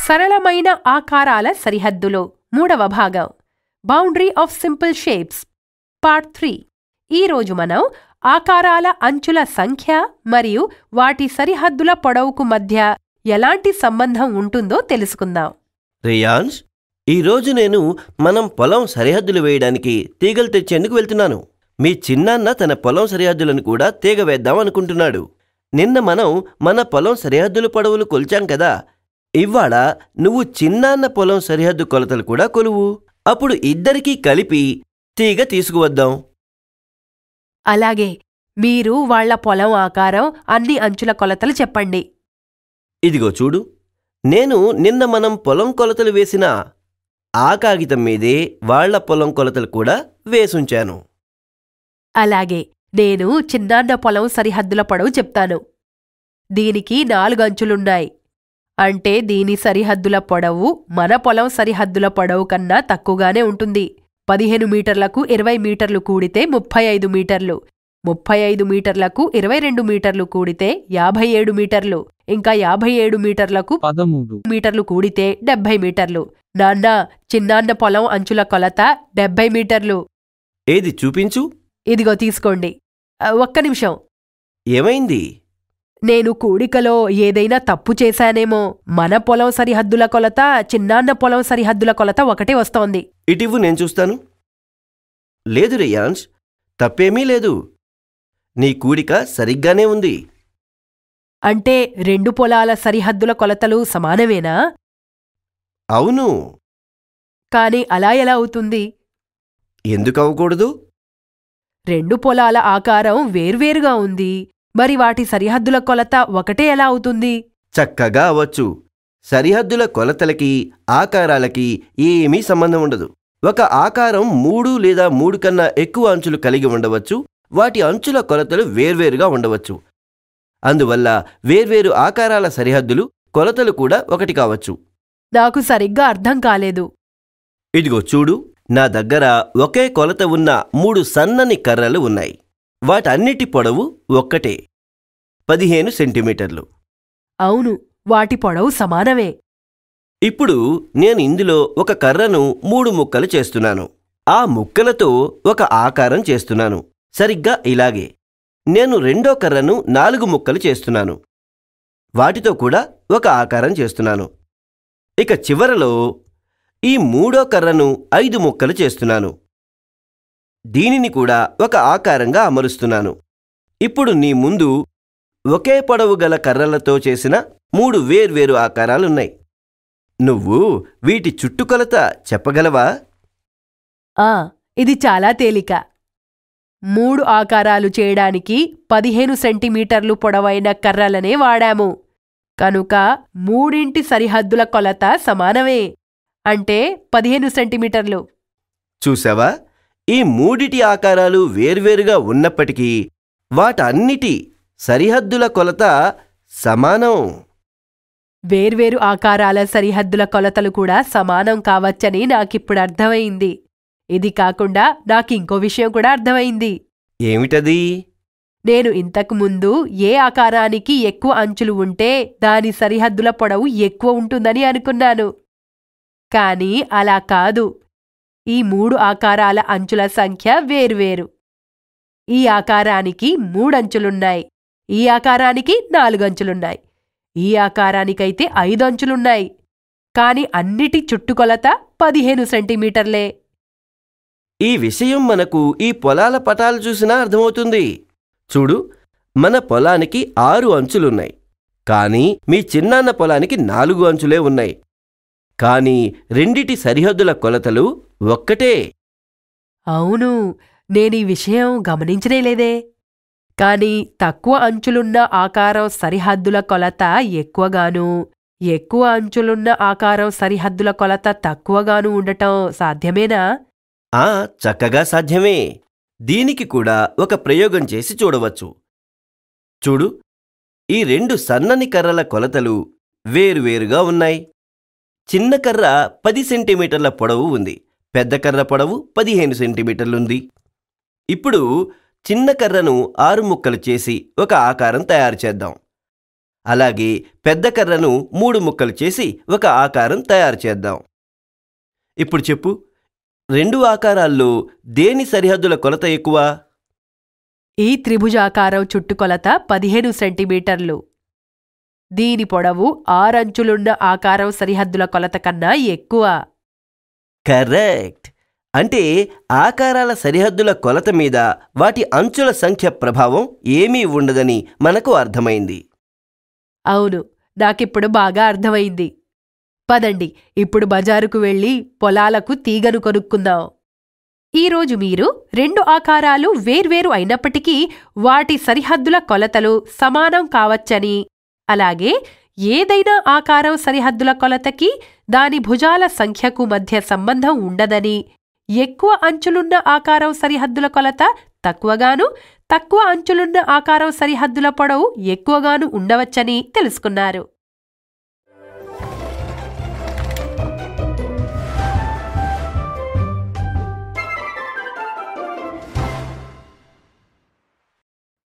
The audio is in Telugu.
సరళమైన ఆకారాల సరిహద్దులు మూడవ భాగం boundary of simple shapes part three ఈరోజు మనం ఆకారాల అంచుల సంఖ్య మరియు వాటి సరిహద్దుల పొడవుకు మధ్య ఎలాంటి సంబంధం ఉంటుందో తెలుసుకుందాం రియాన్స్ ఈరోజు నేను మనం పొలం సరిహద్దులు వేయడానికి తీగలు తెచ్చేందుకు వెళ్తున్నాను మీ చిన్నాన్న తన పొలం సరిహద్దులను కూడా తీగ వేద్దాం అనుకుంటున్నాడు నిన్న మనం మన పొలం సరిహద్దుల పొడవులు కొలిచాం కదా ఇవాళ నువ్వు చిన్నాన్న పొలం సరిహద్దు కొలతలు కూడా కొలువు అప్పుడు ఇద్దరికీ కలిపి తీగ తీసుకువద్దాం అలాగే మీరు వాళ్ళ పొలం ఆకారం అన్ని అంచుల కొలతలు చెప్పండి ఇదిగో చూడు నేను నిన్న మనం పొలం కొలతలు వేసిన ఆ కాగితం మీదే వాళ్ళ పొలం కొలతలు కూడా వేసుంచాను అలాగే నేను చిన్నాన్న పొలం సరిహద్దుల పొడవు చెప్తాను దీనికి నాలుగు అంచులున్నాయి అంటే దీని సరిహద్దుల పొడవు మన పొలం సరిహద్దుల పొడవు కన్నా తక్కువగానే ఉంటుంది పదిహేను మీటర్లకు ఇరవై మీటర్లు కూడితే ముప్పై ఐదు మీటర్లు ముప్పై ఐదు మీటర్లకు ఇరవై రెండు మీటర్లు కూడితే యాభై ఏడు మీటర్లు ఇంకా యాభై ఏడు మీటర్లకు పదమూడు మీటర్లు కూడితే డెబ్బై మీటర్లు నాన్న చిన్నాన్న పొలం అంచుల కొలత డెబ్బై మీటర్లు ఏది చూపించు ఇదిగో తీసుకోండి ఆ, ఒక్క నిమిషం ఏమైంది నేను కూడికలో ఏదైనా తప్పు చేశానేమో మన పొలం సరిహద్దుల కొలత చిన్నాన్న పొలం సరిహద్దుల కొలత ఒకటే వస్తోంది ఇటివ్వు నేను చూస్తాను లేదు రియాన్స్ తప్పేమీ లేదు నీ కూడిక సరిగ్గానే ఉంది అంటే రెండు పొలాల సరిహద్దుల కొలతలు సమానమేనా అవును కాని అలా ఎలా అవుతుంది ఎందుకు అవ్వకూడదు రెండు పొలాల ఆకారం వేర్వేరుగా ఉంది మరి వాటి సరిహద్దుల కొలత ఒకటే ఎలా అవుతుంది చక్కగా అవ్వచ్చు సరిహద్దుల కొలతలకి ఆకారాలకి ఏమీ సంబంధం ఉండదు ఒక ఆకారం మూడు లేదా మూడు కన్నా ఎక్కువ అంచులు కలిగి ఉండవచ్చు వాటి అంచుల కొలతలు వేర్వేరుగా ఉండవచ్చు అందువల్ల వేర్వేరు ఆకారాల సరిహద్దులు కొలతలు కూడా ఒకటి కావచ్చు నాకు సరిగ్గా అర్థం కాలేదు ఇదిగో చూడు నా దగ్గర ఒకే కొలత ఉన్న మూడు సన్నని కర్రలు ఉన్నాయి వాటన్నిటి పొడవు ఒక్కటే పదిహేను సెంటీమీటర్లు అవును వాటి పొడవు సమానమే ఇప్పుడు నేను ఇందులో ఒక కర్రను మూడు ముక్కలు చేస్తున్నాను ఆ ముక్కలతో ఒక ఆకారం చేస్తున్నాను సరిగ్గా ఇలాగే నేను రెండో కర్రను నాలుగు ముక్కలు చేస్తున్నాను వాటితో కూడా ఒక ఆకారం చేస్తున్నాను ఇక చివరలో ఈ మూడో కర్రను ఐదు ముక్కలు చేస్తున్నాను దీనిని కూడా ఒక ఆకారంగా అమరుస్తున్నాను ఇప్పుడు నీ ముందు ఒకే పొడవు గల కర్రలతో చేసిన మూడు వేర్వేరు ఆకారాలున్నాయి నువ్వు వీటి చుట్టుకొలత చెప్పగలవా ఆ ఇది చాలా తేలిక మూడు ఆకారాలు చేయడానికి పదిహేను సెంటీమీటర్లు పొడవైన కర్రలనే వాడాము కనుక మూడింటి సరిహద్దుల కొలత సమానమే అంటే పదిహేను సెంటీమీటర్లు చూసావా ఈ మూడిటి ఆకారాలు వేర్వేరుగా ఉన్నప్పటికీ వాటన్నిటి సరిహద్దుల కొలత సమానం వేర్వేరు ఆకారాల సరిహద్దుల కొలతలు కూడా సమానం కావచ్చని నాకిప్పుడు అర్థమైంది ఇది కాకుండా నాకింకో విషయం కూడా అర్థమైంది ఏమిటది నేను ఇంతకు ముందు ఏ ఆకారానికి ఎక్కువ అంచులు ఉంటే దాని సరిహద్దుల పొడవు ఎక్కువ ఉంటుందని అనుకున్నాను కాని అలా కాదు ఈ మూడు ఆకారాల అంచుల సంఖ్య వేర్వేరు ఈ ఆకారానికి మూడంచులున్నాయి ఈ ఆకారానికి నాలుగు అంచులున్నాయి ఈ ఆకారానికైతే ఐదు అంచులున్నాయి కాని అన్నిటి చుట్టుకొలత పదిహేను సెంటీమీటర్లే ఈ విషయం మనకు ఈ పొలాల పటాలు చూసినా అర్థమవుతుంది చూడు మన పొలానికి ఆరు అంచులున్నాయి కానీ మీ చిన్నాన్న పొలానికి నాలుగు అంచులే ఉన్నాయి కానీ రెండిటి సరిహద్దుల కొలతలు ఒక్కటే అవును నేనీ విషయం గమనించనే లేదే కాని తక్కువ అంచులున్న ఆకారం సరిహద్దుల కొలత ఎక్కువగాను ఎక్కువ అంచులున్న ఆకారం సరిహద్దుల కొలత తక్కువగాను ఉండటం సాధ్యమేనా ఆ చక్కగా సాధ్యమే దీనికి కూడా ఒక ప్రయోగం చేసి చూడవచ్చు చూడు ఈ రెండు సన్నని కర్రల కొలతలు వేరువేరుగా ఉన్నాయి చిన్న కర్ర పది సెంటీమీటర్ల పొడవు ఉంది పెద్ద కర్ర పొడవు పదిహేను సెంటీమీటర్లుంది ఇప్పుడు చిన్న కర్రను ఆరు ముక్కలు చేసి ఒక ఆకారం తయారు చేద్దాం అలాగే పెద్ద కర్రను మూడు ముక్కలు చేసి ఒక ఆకారం తయారు చేద్దాం ఇప్పుడు చెప్పు రెండు ఆకారాల్లో దేని సరిహద్దుల కొలత ఎక్కువ ఈ త్రిభుజాకారం చుట్టుకొలత పదిహేను సెంటీమీటర్లు దీని పొడవు ఆరంచులున్న ఆకారం సరిహద్దుల కొలత కన్నా ఎక్కువ కరెక్ట్ అంటే ఆకారాల సరిహద్దుల కొలత మీద వాటి అంచుల సంఖ్య ప్రభావం ఏమీ ఉండదని మనకు అర్థమైంది అవును నాకిప్పుడు బాగా అర్థమైంది పదండి ఇప్పుడు బజారుకు వెళ్ళి పొలాలకు తీగను కొనుక్కుందాం ఈరోజు మీరు రెండు ఆకారాలు వేర్వేరు అయినప్పటికీ వాటి సరిహద్దుల కొలతలు సమానం కావచ్చని అలాగే ఏదైనా ఆకారం సరిహద్దుల కొలతకి దాని భుజాల సంఖ్యకు మధ్య సంబంధం ఉండదని ఎక్కువ అంచులున్న ఆకారం సరిహద్దుల కొలత తక్కువగాను తక్కువ అంచులున్న ఆకారం సరిహద్దుల పొడవు ఎక్కువగాను ఉండవచ్చని తెలుసుకున్నారు